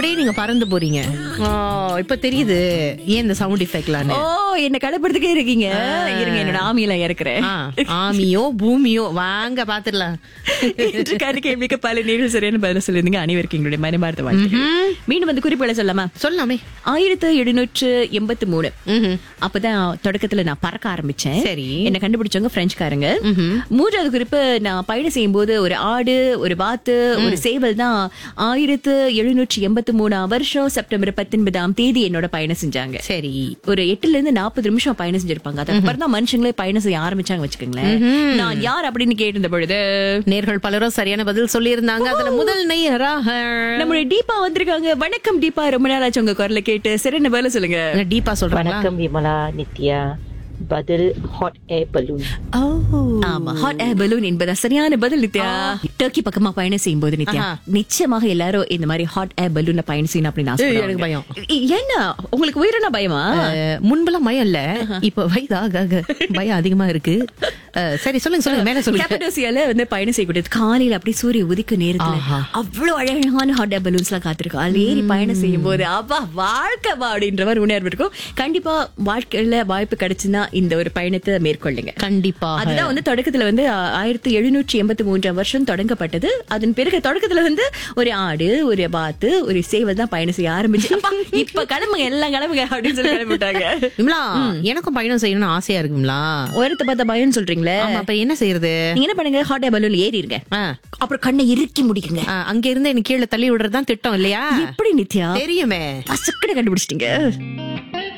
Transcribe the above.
அப்படியே நீங்க பறந்து போறீங்க ஓ இப்ப தெரியுது ஏன் இந்த சவுண்ட் எஃபெக்ட்லான்னு ஓ என்ன கலப்படுறதுக்கே இருக்கீங்க இருங்க என்னோட ஆமியில இறக்குறேன் ஆ, ஆமியோ பூமியோ வாங்க பாத்துடலாம் இன்று கரு கேள்விக்கு பல நேர்கள் சரியான பதில சொல்லியிருந்தீங்க அனைவருக்கும் எங்களுடைய மனமார்ந்த வாழ்த்துக்கள் மீண்டும் வந்து குறிப்புகளை சொல்லலாமா சொல்லாமே ஆயிரத்து எழுநூற்று எண்பத்தி மூணு ம்ஹும். அப்பதான் தொடக்கத்துல நான் பறக்க ஆரம்பிச்சேன் சரி. என்ன கண்டுபிடிச்சவங்க பிரெஞ்சுக்காரங்க மூன்றாவது குறிப்பு நான் பயணம் செய்யும் போது ஒரு ஆடு ஒரு வாத்து ஒரு சேவல் தான் ஆயிரத்து எழுநூற்றி எண்பத்தி மூணாம் வருஷம் செப்டம்பர் பத்தொன்பதாம் தேதி என்னோட பயணம் செஞ்சாங்க சரி ஒரு எட்டுல இருந்து நாற்பது நிமிஷம் பயணம் செஞ்சிருப்பாங்க அதுக்கப்புறம் தான் மனுஷங்களே பயணம் செய்ய ஆரம்பிச்சாங்க வச்சுக்கோங்களேன் நான் யார் அப்படின்னு கேட்டிருந்த பொழுது நேர்கள் பலரும் சரியான பதில் சொல்லியிருந்தாங்க அதுல முதல் நெய்யராக நம்மளுடைய டீபா வந்திருக்காங்க வணக்கம் டீபா ரொம்ப நாள் ஆச்சு உங்க குரலை கேட்டு சரி என்ன வேலை சொல்லுங்க டீப்பா சொல்றாங்களா வணக்கம் விமலா நித்யா பதில் ஹாட் ஏர் பலூன் ஆமா ஹாட் ஏர் பலூன் என்பதா சரியான பதில் நித்யா டர்க்கி பக்கமா பயணம் செய்யும் போது நித்யா ஆஹா. நிச்சயமாக எல்லாரும் இந்த மாதிரி ஹாட் ஏர் பலூன்ல பயணம் செய்யணும் அப்படின்னு ஏய், ஆசைப்படுவாங்க. எனக்கு பயம். இ- என்ன உங்களுக்கு உயிரின பயமா அஹ், முன்பெல்லாம் பயம் இல்ல இப்ப வயதாக ஆக பயம் அதிகமா இருக்கு அஹ், சரி சொல்லுங்க சொல்லுங்க மேல சொல்லுங்க கேப்படோசியால வந்து பயணம் செய்யக்கூடியது காலையில அப்படியே சூரிய உதிக்க நேரத்துல ஆஹா. அவ்வளவு அழகான ஹாட் ஏர் பலூன்ஸ் எல்லாம் காத்திருக்கும் அதுல ஏறி பயணம் செய்யும் போது அப்பா வாழ்க்கை வா அப்படின்ற மாதிரி உணர்வு இருக்கும் கண்டிப்பா வாழ்க்கையில வாய்ப்பு கிடைச்சுன்னா இந்த ஒரு பயணத்தை மேற்கொள்ளுங்க கண்டிப்பா அதுதான் வந்து தொடக்கத்துல வந்து ஆ- ஆயிரத்தி எழுநூற்றி எண்பத்தி மூன்றாம் வருஷம் தொடங்கப்பட்டது அதன் பிறகு தொடக்கத்துல வந்து ஒரு ஆடு ஒரு பாத்து ஒரு சேவல் தான் பயணம் செய்ய ஆரம்பிச்சு அப்பா, இப்ப கிளம்புங்க எல்லாம் கிளம்புங்க அப்படின்னு சொல்லி கிளம்பிட்டாங்க விமலா எனக்கும் பயணம் செய்யணும்னு ஆசையா இருக்கு விமலா உயரத்தை பார்த்த பயம்னு சொல்றீங்களே ஆமா அப்ப என்ன செய்யறது நீங்க என்ன பண்ணுங்க ஹாட் ஏர் பலூன்ல ஏறிடுங்க ஆ, அப்புறம் கண்ணை இறுக்கி முடிக்குங்க ஆ, அங்க இருந்து எனக்கு கீழே தள்ளி விடுறதுதான் திட்டம் இல்லையா எப்படி நித்யா தெரியுமே பசக்கடை கண்டுபிடிச்சிட்டீங்க